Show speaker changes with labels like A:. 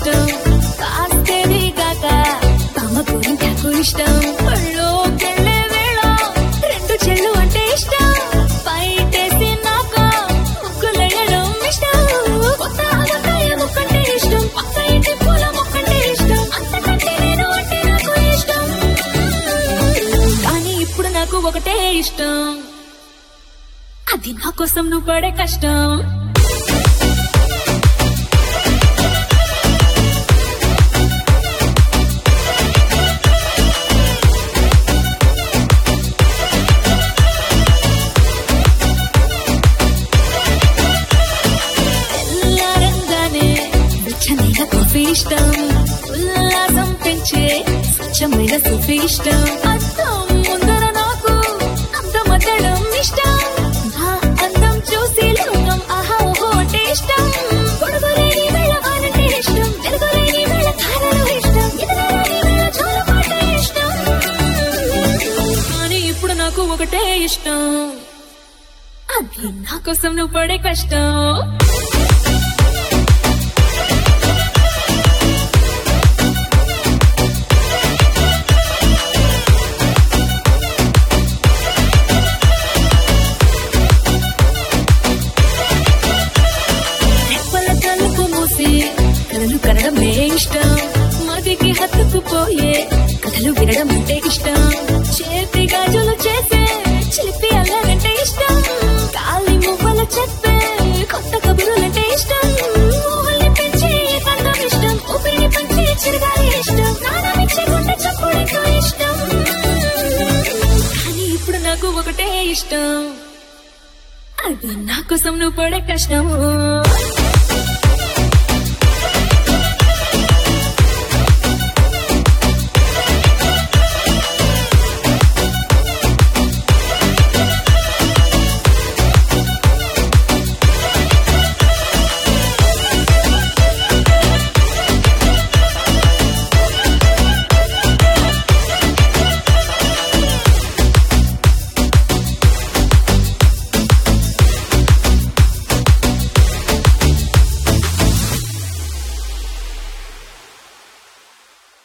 A: ఇష్టం కాస్తేనే కాక తమ గురింటాకు ఇష్టం పళ్ళోకెళ్ళే వేళ రెండు చెల్లు అంటే ఇష్టం బయటేసి నాకు ముగ్గులేయడం ఇష్టం కొత్త ఆవకాయ ముక్కంటే ఇష్టం పక్క ఇంటి పూల మొక్కంటే ఇష్టం అంతకంటే నేను అంటే నాకు ఇష్టం కానీ ఇప్పుడు నాకు ఒకటే ఇష్టం అది నా కోసం నువ్వు పడే కష్టం తెల్లారంగానే వెచ్చనైన కాఫీ ఇష్టం ఉల్లాసం పెంచే స్వచ్ఛమైన సూఫీ ఇష్టం అద్దం ముందర నాకు అందమద్దడం ఇష్టం నా అందం చూసి లోకం ఆహా ఓహో అంటే ఇష్టం పొడవలేని వెళ్ళవాలంటే ఇష్టం వెలుగులేని వెళ్ళ తారలు ఇష్టం ఎదగలేని వెళ్ళ జోలపాటే ఇష్టం కానీ ఇప్పుడు నాకు ఒకటే ఇష్టం అది నా కోసం నువ్వు పడే కష్టం రెప్పల తలుపు మూసి కలలు కనడమే ఇష్టం మదికి హత్తుకుపోయే కథలు వినడం అంటే ఇష్టం చేతి గాజులు చేసే చిలిపి అల్లారంటే ఇష్టం కాలి మువ్వలు చెప్పే కొత్త కబురులంటే ఇష్టం ఊహల్ని పెంచే ఏకాంతం ఇష్టం ఊపిరి పంచే చిరగాలి ఇష్టం ప్రాణమిచ్చే గుండె చప్పుడంతో ఇష్టం కానీ ఇప్పుడు నాకు ఒకటే ఇష్టం అది నా కోసం నువ్వు పడే కష్టము